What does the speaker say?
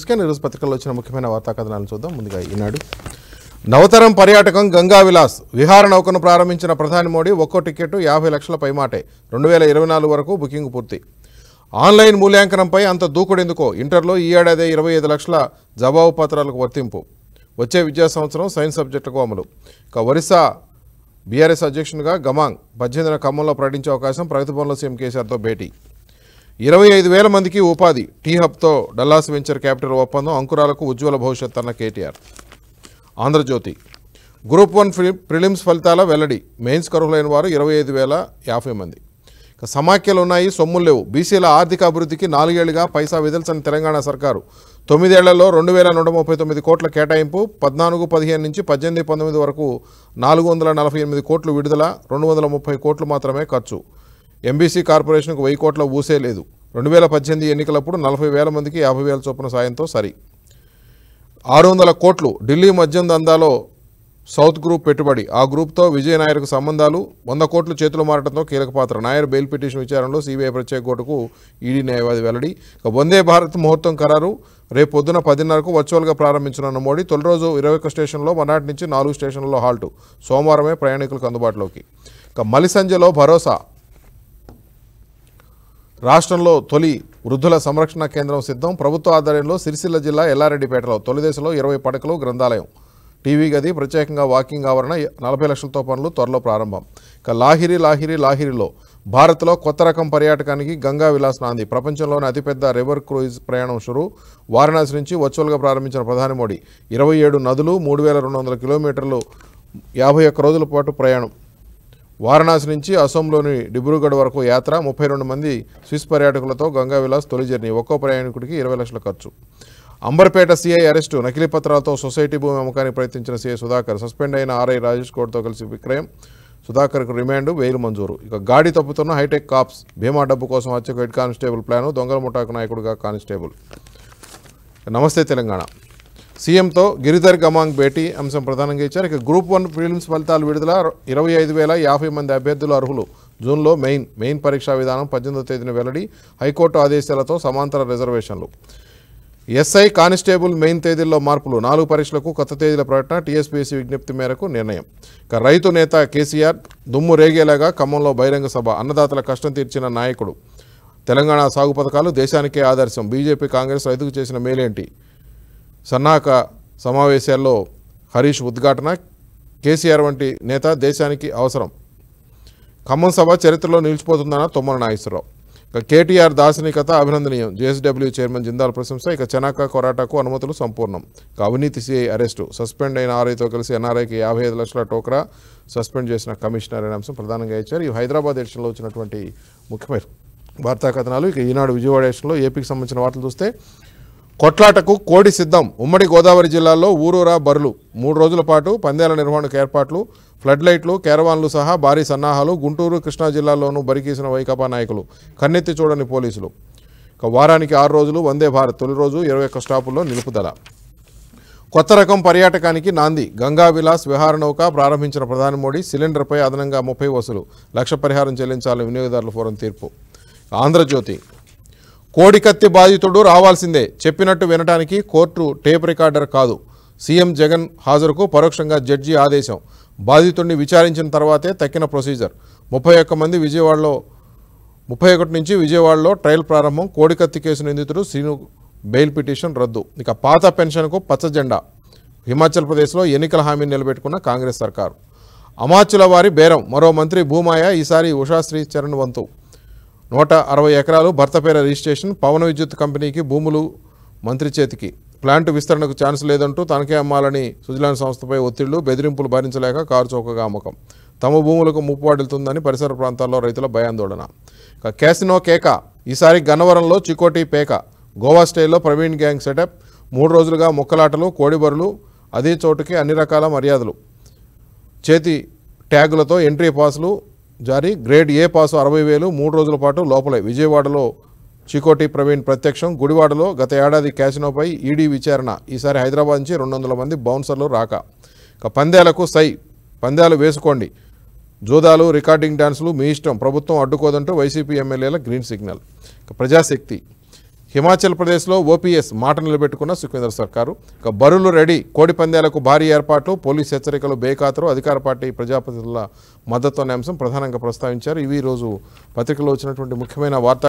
నమస్కారం ఈరోజు పత్రికల్లో వచ్చిన ముఖ్యమైన వార్తా కథనాలను చూద్దాం ముందుగా ఈనాడు నవతరం పర్యాటకం గంగా విలాస్ విహార నౌకను ప్రారంభించిన ప్రధాని మోడీ ఒక్కో టికెట్ యాభై లక్షల పైమాటే రెండు వేల ఇరవై నాలుగు వరకు బుకింగ్ పూర్తి ఆన్లైన్ మూల్యాంకనంపై అంత దూకుడెందుకో ఇంటర్లో ఈ ఏడాది ఇరవై ఐదు లక్షల జవాబు పత్రాలకు వర్తింపు వచ్చే విద్యా సంవత్సరం సైన్స్ సబ్జెక్టుకు అమలు ఇక ఒరిస్సా బీఆర్ఎస్ అధ్యక్షునిగా గమాంగ్ పద్దెనిమిదిన ఖమ్మంలో ప్రకటించే అవకాశం ప్రగతి భవన్లో సీఎం కేసీఆర్తో భేటీ ఇరవై ఐదు వేల మందికి ఉపాధి టీ హబ్తో డల్లాస్ వెంచర్ క్యాపిటల్ ఒప్పందం అంకురాలకు ఉజ్వల భవిష్యత్ అన్న కేటీఆర్ ఆంధ్రజ్యోతి గ్రూప్ వన్ ప్రి ప్రిలిమ్స్ ఫలితాల వెల్లడి మెయిన్స్ కరువులైన వారు ఇరవై ఐదు వేల యాభై మంది ఇక సమాఖ్యలు ఉన్నాయి సొమ్ములు లేవు బీసీల ఆర్థిక అభివృద్ధికి నాలుగేళ్లుగా పైసా విదల్చని తెలంగాణ సర్కారు తొమ్మిదేళ్లలో రెండు వేల నూట ముప్పై తొమ్మిది కోట్ల కేటాయింపు పద్నాలుగు పదిహేను నుంచి పద్దెనిమిది పంతొమ్మిది వరకు నాలుగు వందల నలభై ఎనిమిది కోట్లు విడుదల రెండు వందల ముప్పై కోట్లు మాత్రమే ఖర్చు ఎంబీసీ కార్పొరేషన్కు వెయ్యి కోట్ల ఊసే లేదు రెండు వేల పద్దెనిమిది ఎన్నికలప్పుడు నలభై వేల మందికి యాభై వేల చొప్పున సాయంతో సరి ఆరు వందల కోట్లు ఢిల్లీ మద్యం దందాలో సౌత్ గ్రూప్ పెట్టుబడి ఆ గ్రూప్తో విజయ నాయర్కు సంబంధాలు వంద కోట్లు చేతులు మారడంతో కీలక పాత్ర నాయర్ బెయిల్ పిటిషన్ విచారణలో సిబిఐ ప్రత్యేక కోర్టుకు ఈడీ న్యాయవాది వెల్లడి ఇక వందే భారత్ ముహూర్తం ఖరారు రేపు పొద్దున పదిన్నరకు వర్చువల్గా ప్రారంభించనున్న మోడీ తొలి రోజు ఇరవై ఒక్క స్టేషన్లో మనాటి నుంచి నాలుగు స్టేషన్లలో హాల్టు సోమవారమే ప్రయాణికులకు అందుబాటులోకి ఇక మలిసంజలో భరోసా రాష్ట్రంలో తొలి వృద్ధుల సంరక్షణ కేంద్రం సిద్ధం ప్రభుత్వ ఆధ్వర్యంలో సిరిసిల్ల జిల్లా ఎల్లారెడ్డిపేటలో తొలి దశలో ఇరవై పడకలు గ్రంథాలయం టీవీ గది ప్రత్యేకంగా వాకింగ్ ఆవరణ నలభై లక్షలతో పనులు త్వరలో ప్రారంభం ఇక లాహిరి లాహిరి లాహిరిలో భారత్లో కొత్త రకం పర్యాటకానికి గంగా విలాస్ నాంది ప్రపంచంలోని అతిపెద్ద రివర్ క్రూయిజ్ ప్రయాణం షురు వారణాసి నుంచి వర్చువల్గా ప్రారంభించిన ప్రధాని మోడీ ఇరవై ఏడు నదులు మూడు వేల రెండు వందల కిలోమీటర్లు యాభై ఒక్క రోజుల పాటు ప్రయాణం వారణాసి నుంచి అసోంలోని డిబ్రూగఢ్ వరకు యాత్ర ముప్పై రెండు మంది స్విస్ పర్యాటకులతో గంగా విలాస్ తొలి జర్నీ ఒక్కో ప్రయాణికుడికి ఇరవై లక్షల ఖర్చు అంబర్పేట సీఐ అరెస్టు నకిలీ పత్రాలతో సొసైటీ భూమి అమ్మకానికి ప్రయత్నించిన సీఐ సుధాకర్ సస్పెండ్ అయిన ఆర్ఐ రాజేష్ గౌడ్తో కలిసి విక్రయం సుధాకర్కు రిమాండ్ వెయిల్ మంజూరు ఇక గాడి తప్పుతున్న హైటెక్ కాప్స్ భీమా డబ్బు కోసం హత్యకు హెడ్ కానిస్టేబుల్ ప్లాను దొంగల ముఠాకు నాయకుడిగా కానిస్టేబుల్ నమస్తే తెలంగాణ సీఎంతో గిరిధర్ గమాంగ్ భేటీ అంశం ప్రధానంగా ఇచ్చారు ఇక గ్రూప్ వన్ ప్రిలిమ్స్ ఫలితాలు విడుదల ఇరవై ఐదు వేల యాభై మంది అభ్యర్థులు అర్హులు జూన్లో మెయిన్ మెయిన్ పరీక్షా విధానం పద్దెనిమిదో తేదీన వెల్లడి హైకోర్టు ఆదేశాలతో సమాంతర రిజర్వేషన్లు ఎస్ఐ కానిస్టేబుల్ మెయిన్ తేదీల్లో మార్పులు నాలుగు పరీక్షలకు కొత్త తేదీల ప్రకటన టీఎస్పీఎస్సీ విజ్ఞప్తి మేరకు నిర్ణయం ఇక రైతు నేత కేసీఆర్ దుమ్ము రేగేలాగా ఖమ్మంలో బహిరంగ సభ అన్నదాతల కష్టం తీర్చిన నాయకుడు తెలంగాణ సాగు పథకాలు దేశానికే ఆదర్శం బీజేపీ కాంగ్రెస్ రైతుకు చేసిన మేలేంటి సన్నాహక సమావేశాల్లో హరీష్ ఉద్ఘాటన కేసీఆర్ వంటి నేత దేశానికి అవసరం ఖమ్మం సభ చరిత్రలో నిలిచిపోతుందన్న తొమ్మల నాగేశ్వరరావు ఇక కేటీఆర్ దార్శనికత అభినందనీయం జేఎస్డబ్ల్యూ చైర్మన్ జిందాల్ ప్రశంస ఇక చెనాక కొరాటాకు అనుమతులు సంపూర్ణం ఇక అవినీతి సిఐ అరెస్టు సస్పెండ్ అయిన ఆర్ఐతో కలిసి ఎన్ఆర్ఐకి యాభై ఐదు లక్షల టోకరా సస్పెండ్ చేసిన కమిషనర్ అనే అంశం ప్రధానంగా ఇచ్చారు ఈ హైదరాబాద్ ఎడిషన్లో వచ్చినటువంటి ముఖ్యమైన వార్తా కథనాలు ఇక ఈనాడు విజయవాడ ఎడిషన్లో ఏపీకి సంబంధించిన వార్తలు చూస్తే కొట్లాటకు కోడి సిద్ధం ఉమ్మడి గోదావరి జిల్లాలో ఊరూరా బరులు మూడు రోజుల పాటు పందేల నిర్వహణకు ఏర్పాట్లు ఫ్లడ్ లైట్లు కేరవాన్లు సహా భారీ సన్నాహాలు గుంటూరు కృష్ణా జిల్లాల్లోనూ బరికీసిన వైకాపా నాయకులు కన్నెత్తి చూడని పోలీసులు ఇక వారానికి ఆరు రోజులు వందే భారత్ తొలి రోజు ఇరవై ఒక్క స్టాపుల్లో నిలుపుదల కొత్త రకం పర్యాటకానికి నాంది గంగా విలాస్ విహార నౌక ప్రారంభించిన ప్రధాని మోడీ సిలిండర్పై అదనంగా ముప్పై వసూలు లక్ష పరిహారం చెల్లించాలని వినియోగదారుల ఫోరం తీర్పు ఆంధ్రజ్యోతి కోడికత్తి బాధితుడు రావాల్సిందే చెప్పినట్టు వినటానికి కోర్టు టేప్ రికార్డర్ కాదు సీఎం జగన్ హాజరుకు పరోక్షంగా జడ్జి ఆదేశం బాధితుడిని విచారించిన తర్వాతే తక్కిన ప్రొసీజర్ ముప్పై ఒక్క మంది విజయవాడలో ముప్పై ఒకటి నుంచి విజయవాడలో ట్రయల్ ప్రారంభం కోడికత్తి కేసు నిందితుడు శ్రీను బెయిల్ పిటిషన్ రద్దు ఇక పాత పెన్షన్కు పచ్చ జెండా హిమాచల్ ప్రదేశ్లో ఎన్నికల హామీని నిలబెట్టుకున్న కాంగ్రెస్ సర్కారు అమాత్యుల వారి బేరం మరో మంత్రి భూమాయ ఈసారి ఉషాశ్రీ చరణ్ వంతు నూట అరవై ఎకరాలు భర్త పేర రిజిస్ట్రేషన్ పవన విద్యుత్ కంపెనీకి భూములు మంత్రి చేతికి ప్లాంట్ విస్తరణకు ఛాన్స్ లేదంటూ తనకే అమ్మాలని సుజలాన్ సంస్థపై ఒత్తిళ్లు బెదిరింపులు భరించలేక కారు చౌకగా అమ్మకం తమ భూములకు ముప్పు వాటిల్తుందని పరిసర ప్రాంతాల్లో రైతుల భయాందోళన ఇక క్యాసినో కేక ఈసారి గన్నవరంలో చికోటి పేక గోవా స్టైల్లో ప్రవీణ్ గ్యాంగ్ సెటప్ మూడు రోజులుగా ముక్కలాటలు కోడిబరులు అదే చోటుకి అన్ని రకాల మర్యాదలు చేతి ట్యాగులతో ఎంట్రీ పాసులు జారీ గ్రేడ్ ఏ పాసు అరవై వేలు మూడు రోజుల పాటు లోపలే విజయవాడలో చికోటి ప్రవీణ్ ప్రత్యక్షం గుడివాడలో గత ఏడాది క్యాసినోపై ఈడీ విచారణ ఈసారి హైదరాబాద్ నుంచి రెండు వందల మంది బౌన్సర్లు రాక ఇక పందేలకు సై పందాలు వేసుకోండి జోదాలు రికార్డింగ్ డాన్సులు మీ ఇష్టం ప్రభుత్వం అడ్డుకోదంటూ వైసీపీ ఎమ్మెల్యేల గ్రీన్ సిగ్నల్ ఇక ప్రజాశక్తి హిమాచల్ ప్రదేశ్లో ఓపీఎస్ మాట నిలబెట్టుకున్న సుఖేంద్ర సర్కారు ఇక బరులు రెడీ కోడి పందాలకు భారీ ఏర్పాట్లు పోలీస్ హెచ్చరికలు బేఖాతరు అధికార పార్టీ ప్రజాప్రతినిధుల మద్దతు అనే అంశం ప్రధానంగా ప్రస్తావించారు ఇవి ఈ రోజు పత్రికలో వచ్చినటువంటి ముఖ్యమైన వార్తా